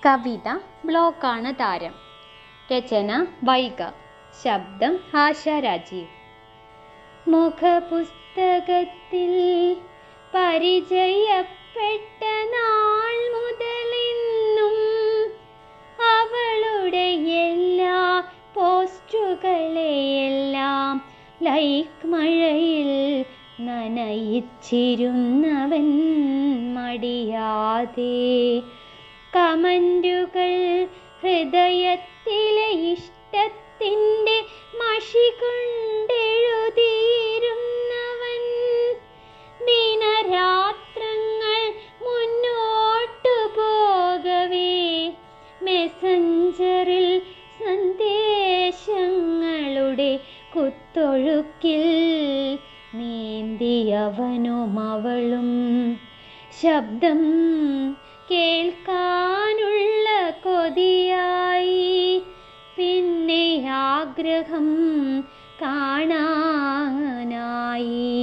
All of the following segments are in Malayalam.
കവിത ബ്ലോക്കാണ് താരം രചന വൈഗ ശബ്ദം ആശ രാജീവ് മുഖപുസ്തകത്തിൽ പരിചയപ്പെട്ട നാൾ മുതലിന്നും അവളുടെ എല്ലാ പോസ്റ്റുകളെയെല്ലാം ലൈക്ക് മഴയിൽ നനയിച്ചിരുന്നവൻ മടിയാതെ കമന്റുകൾ ഹൃദയത്തിലെ ഇഷ്ടത്തിൻ്റെ മഷി കൊണ്ടെഴുതിയിരുന്നവൻ ദിനരാത്രങ്ങൾ മുന്നോട്ടു പോകവേ മെസ്സഞ്ചറിൽ സന്ദേശങ്ങളുടെ കുത്തൊഴുക്കിൽ നീന്തിയവനും അവളും ശബ്ദം കേൾക്കാനുള്ള കൊതിയായി പിന്നെ ആഗ്രഹം കാണാനായി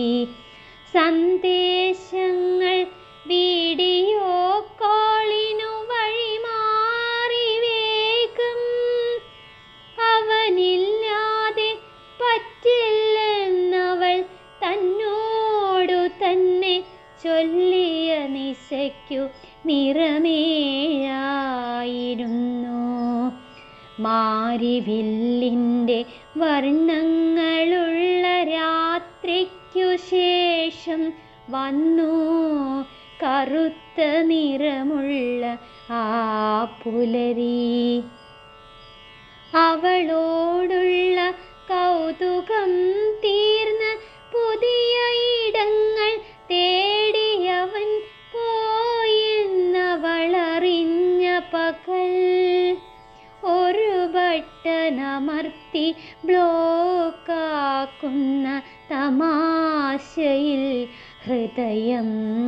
സന്ദേശങ്ങൾ വീഡിയോ കോളിനു വഴിമാറി വേഗം അവനില്ലാതെ പറ്റില്ലെന്നവൾ തന്നോടു തന്നെ ചൊല്ലിയ നിശയ്ക്കു നിറമേഴായിരുന്നു മാരിവില്ലിൻ്റെ വർണ്ണങ്ങളുള്ള രാത്രിക്കു ശേഷം വന്നു കറുത്ത നിറമുള്ള ആ പുലരി അവളോടുള്ള കൗതുകം തീർന്ന് പുതിയ ഇടങ്ങൾ തേടിയവൻ പോയെന്നവളറിഞ്ഞ പകൽ ഒരു ബട്ടണമർത്തി ബ്ലോക്കാക്കുന്ന തമാശയിൽ ഹൃദയം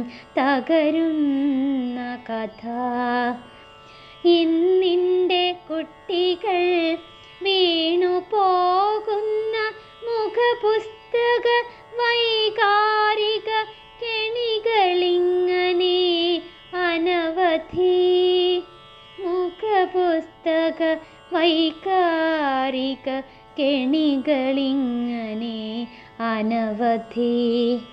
തകരുന്ന കഥ ഇന്നിൻ്റെ കുട്ടികൾ വീണു പോകുന്ന മുഖപുസ്തക വൈകാരിക കെണികളിങ്ങനെ അനവധി മുഖപുസ്തക വൈകാരിക കെണികളിങ്ങനെ അനവധി